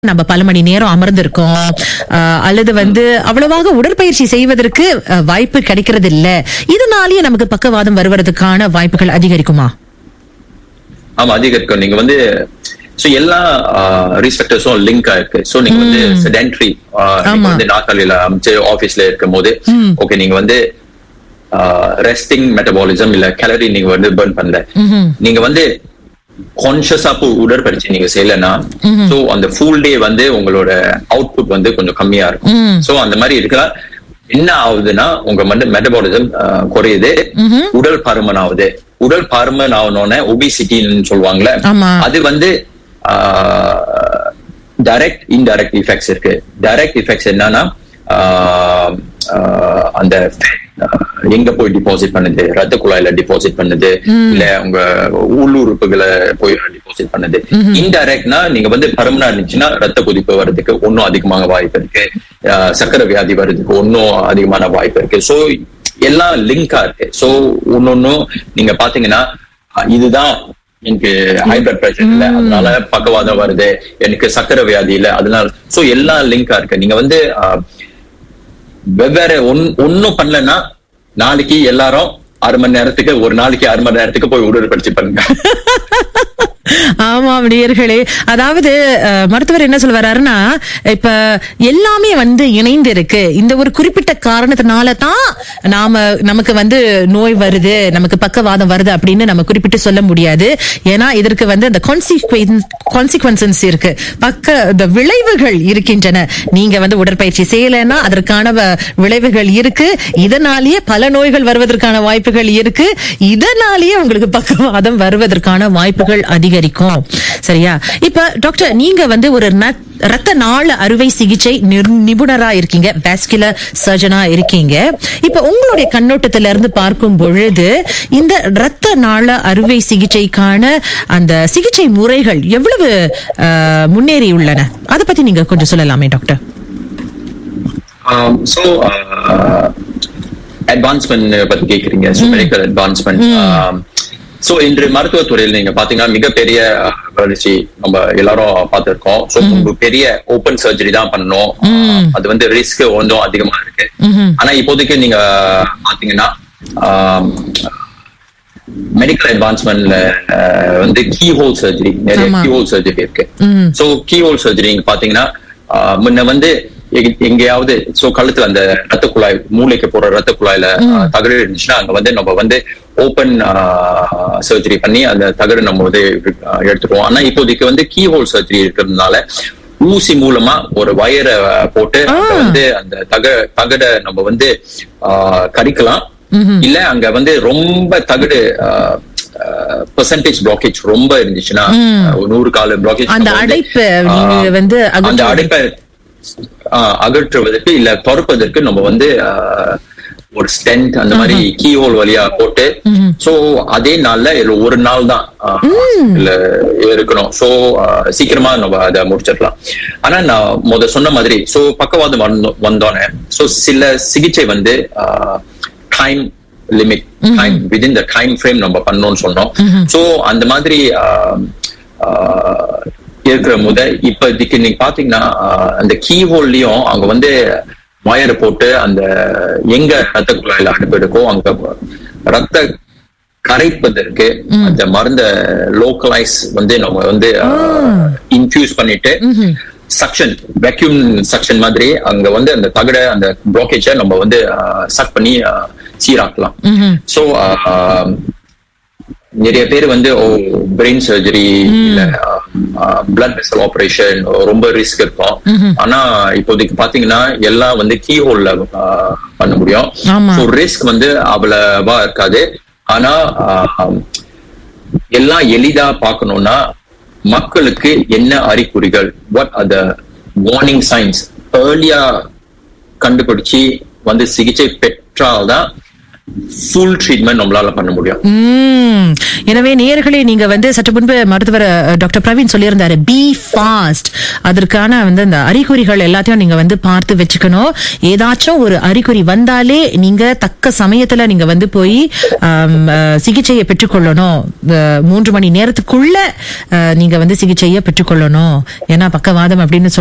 நம்ம பல மணி நேரம் அமர்ந்திருக்கோம் ஆஹ் அல்லது வந்து அவ்வளவாக உடற்பயிற்சி செய்வதற்கு அஹ், வாய்ப்பு கிடைக்கிறது இல்ல இதனாலேயே நமக்கு பக்கவாதம் வருவதற்கான வாய்ப்புகள் அதிகரிக்குமா ஆமா அதிகரிக்கும் நீங்க வந்து சோ எல்லா ரிஸ்பெக்டர்ஸும் லிங்க் ஆயிருக்கு சோ நீங்க வந்து செடென்ட்ரி நீங்க ஆமா. வந்து நாற்காலியில அமைச்சு ஆபீஸ்ல இருக்கும் போது ஓகே நீங்க வந்து ரெஸ்டிங் மெட்டபாலிசம் இல்ல கேலரி நீங்க வந்து பர்ன் பண்ணல நீங்க வந்து கான்சியஸா போய் உடற்பயிற்சி நீங்க செய்யலன்னா சோ அந்த ஃபுல் டே வந்து உங்களோட அவுட்புட் வந்து கொஞ்சம் கம்மியா இருக்கும் சோ அந்த மாதிரி இருக்கலாம் என்ன ஆகுதுன்னா உங்க வந்து மெட்டபாலிசம் குறையுது உடல் பருமன் ஆகுது உடல் பருமன் ஆகணும்னு ஒபிசிட்டின்னு சொல்லுவாங்கல்ல ஆமா. அது வந்து டைரக்ட் இன்டைரக்ட் இஃபெக்ட்ஸ் இருக்கு டைரக்ட் இஃபெக்ட்ஸ் என்னன்னா ஆஹ், ஆஹ், அந்த fat, ஆஹ், எங்க போய் டிபாசிட் பண்ணுது ரத்த குழாயில டிபாசிட் பண்ணுது இல்ல உங்க உள்ளுறுப்புகளை போய் டிபாசிட் பண்ணுது இன்டைரக்ட்னா நீங்க வந்து பருமனா இருந்துச்சுன்னா ரத்த கொதிப்பு வர்றதுக்கு ஒன்னும் அதிகமாக வாய்ப்பு இருக்கு ஆஹ், சர்க்கரை வியாதி வர்றதுக்கு ஒன்னும் அதிகமான வாய்ப்பு இருக்கு சோ எல்லாம் லிங்கா இருக்கு சோ ஒன்னொன்னும் நீங்க பாத்தீங்கன்னா அஹ், இதுதான் எனக்கு ஹை பிளட் பிரஷர் இல்ல அதனால பக்கவாதம் வருது எனக்கு சக்கரை வியாதி இல்ல அதனால சோ எல்லாம் லிங்கா இருக்கு நீங்க வந்து ஆஹ், வெவ்வேறு ஒன் ஒன்னும் பண்ணலன்னா நாளைக்கு எல்லாரும் அரை மணி நேரத்துக்கு ஒரு நாளைக்கு அரை மணி நேரத்துக்கு போய் உடற்பயிற்சி பண்ணுங்க ஆமா நேயர்களே அதாவது அஹ், மருத்துவர் என்ன சொல்ல வர்றாருன்னா இப்ப எல்லாமே வந்து இணைந்து இருக்கு இந்த ஒரு குறிப்பிட்ட காரணத்தினால தான் நாம நமக்கு வந்து நோய் வருது நமக்கு பக்கவாதம் வருது அப்படின்னு நம்ம குறிப்பிட்டு சொல்ல முடியாது ஏன்னா இதற்கு வந்து அந்த கான்சிக்வன்சஸ் இருக்கு பக்க இந்த விளைவுகள் இருக்கின்றன நீங்க வந்து உடற்பயிற்சி செய்யலைன்னா அதற்கான வ- விளைவுகள் இருக்கு இதனாலேயே பல நோய்கள் வருவதற்கான வாய்ப்புகள் இருக்கு இதனாலேயே உங்களுக்கு பக்கவாதம் வருவதற்கான வாய்ப்புகள் அதிகரிக்கும் சரியா இப்ப டாக்டர் நீங்க வந்து ஒரு ந- ரத்த நாள அறுவை சிகிச்சை நிர்- நிபுணரா இருக்கீங்க வாஸ்குலர் சர்ஜனா இருக்கீங்க இப்ப உங்களுடைய கண்ணோட்டத்தில இருந்து பார்க்கும் பொழுது இந்த ரத்த நாள அறுவை சிகிச்சைக்கான அந்த சிகிச்சை முறைகள் எவ்வளவு அஹ், முன்னேறி உள்ளன அதை பத்தி நீங்க கொஞ்சம் சொல்லலாமே டாக்டர் ஸோ அட்வான்ஸ்மெண்ட் பத்தி கேக்குறீங்க ஸோ மெடிக்கல் அட்வான்ஸ்மெண்ட் ஸோ இன்று மருத்துவத்துறையில் நீங்க பாத்தீங்கன்னா மிகப்பெரிய அஹ், வளர்ச்சி நம்ம எல்லாரும் பார்த்திருக்கோம் ஸோ முன்பு பெரிய ஓப்பன் சர்ஜரி தான் பண்ணோம் அஹ், அது வந்து ரிஸ்க் கொஞ்சம் அதிகமா இருக்கு ஆனா இப்போதைக்கு நீங்க பாத்தீங்கன்னா மெடிக்கல் அட்வான்ஸ்மெண்ட்ல வந்து கீ ஹோல் சர்ஜரி நிறைய ஆமா. கீ ஹோல் சர்ஜரி இருக்கு சோ கீ ஹோல் சர்ஜரி நீங்க பாத்தீங்கன்னா ஆஹ், முன்ன வந்து எங்க- எங்கேயாவது சோ கழுத்துல அந்த ரத்த குழாய் மூளைக்கு போற ரத்த குழாயில ஆஹ், தகடு இருந்துச்சுன்னா அங்க வந்து நம்ம வந்து ஓபன் சர்ஜரி பண்ணி அந்த தகடு நம்ம வந்து ஆஹ், எடுத்துருவோம் ஆனா இப்போதைக்கு வந்து கீ ஹோல் சர்ஜரி இருக்கிறதுனால ஊசி மூலமா ஒரு வயரை போட்டு அங்க வந்து அந்த தக தகட நம்ம வந்து ஆஹ், கடிக்கலாம் இல்ல அங்க வந்து ரொம்ப தகடு பெர்சன்டேஜ் பிளாக்கேஜ் ரொம்ப இருந்துச்சுன்னா ஒரு நூறு கால பிளாக்கேஜ் அந்த அடைப்பு நீங்க வந்து அந்த அகற்றுவது. அடைப்பை ஆஹ், அகற்றுவதற்கு இல்ல துறப்பதற்கு நம்ம வந்து ஆஹ், ஒரு ஸ்டென்ட் அந்த மாதிரி கீ ஹோல் வழியா போட்டு சோ அதே நாள்ல இதுல ஒரு நாள் தான் ஆஹ், இல்ல இருக்கணும் சோ சீக்கிரமா நம்ம அதை முடிச்சிடலாம் ஆனா நான் முத சொன்ன மாதிரி சோ பக்கவாதம் வந்தோ- வந்தோன்னே சோ சில சிகிச்சை வந்து time limit time within the time frame நம்ம பண்ணோம்னு சொன்னோம் சோ அந்த மாதிரி ஆஹ், ஆஹ், இருக்கிற முத இப்போதைக்கு நீங்க பாத்தீங்கன்னா ஆஹ், அந்த கீ ஹோல்லையும் அங்க வந்து வயரை போட்டு அந்த எங்க ரத்த குழாயில அனுப்பி இருக்கோ அங்க ரத்த கரைப்பதற்கு அந்த மருந்த லோக்கலைஸ் வந்து நம்ம வந்து இன்ஃபியூஸ் பண்ணிட்டு சக்ஷன் வேக்யூம் சக்ஷன் மாதிரி அங்க வந்து அந்த தகட அந்த பிளாக்கேஜ நம்ம வந்து சக் பண்ணி ஆஹ், சீராக்கலாம் சோ நிறைய பேர் வந்து ஓ பிரெயின் சர்ஜரி இல்ல பிளட் வெசல் ஆபரேஷன் ரொம்ப ரிஸ்க் இருக்கும் ஆனா இப்போதைக்கு பாத்தீங்கன்னா எல்லாம் வந்து கீ ஹோல்ல பண்ண முடியும் ஆமா. ஸோ ரிஸ்க் வந்து அவ்வளவா இருக்காது ஆனா ஆஹ், எல்லாம் எளிதா பார்க்கணும்னா மக்களுக்கு என்ன அறிகுறிகள் what are the warning signs ஏர்லியா கண்டுபிடிச்சு வந்து சிகிச்சை பெற்றால்தான் ஃபுல் ட்ரீட்மெண்ட் நம்மளால பண்ண முடியும் உம். எனவே நேயர்களே நீங்க வந்து சற்று முன்பு மருத்துவர் அஹ், டாக்டர் பிரவீன் சொல்லியிருந்தாரு பி ஃபாஸ்ட் அதற்கான வந்து அந்த அறிகுறிகள் எல்லாத்தையும் நீங்க வந்து பார்த்து வச்சுக்கணும் ஏதாச்சும் ஒரு அறிகுறி வந்தாலே நீங்க தக்க சமயத்துல நீங்க வந்து போய் ஆம், அஹ், சிகிச்சையை பெற்றுக்கொள்ளணும் அஹ், மூன்று மணி நேரத்துக்குள்ள அஹ், நீங்க வந்து சிகிச்சையை பெற்றுக்கொள்ளணும் ஏன்னா பக்கவாதம் அப்படின்னு சொல்லி